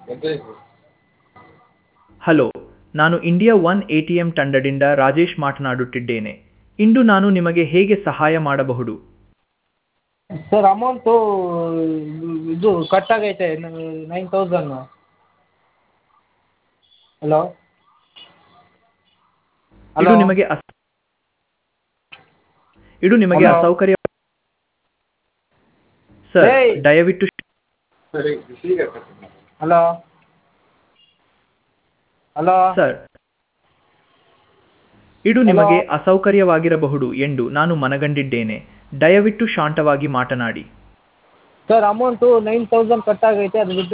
Hello ನಾನು India one A T M ತಂಡದಿಂದ ರಾಜೇಶ್ ಮಾತನಾಡುತ್ತಿದ್ದೇನೆ ಇಂದು ನಾನು ನಿಮಗೆ ಹೇಗೆ ಸಹಾಯ ಮಾಡಬಹುದು ಸರ್ ಅಮೌಂಟು ಇದು ಕಟ್ ಆಗೈತೆ ನೈನ್ ತೌಸನ್ನು ಹಲೋ ಇದು ಹಲೋ ನಿಮಗೆ ಅಸ್ ಇದು ನಿಮಗೆ Hello? ಅಸೌಕರ್ಯ ಸರ್ Hey! ದಯವಿಟ್ಟು ಹಲೋ ಹಲೋ ಸರ್ ಇದು ನಿಮಗೆ ಅಸೌಕರ್ಯವಾಗಿರಬಹುದು ಎಂದು ನಾನು ಮನಗಂಡಿದ್ದೇನೆ ದಯವಿಟ್ಟು ಶಾಂತವಾಗಿ ಮಾತನಾಡಿ sir amount nine thousand cut ಆಗೈತೆ ಅದು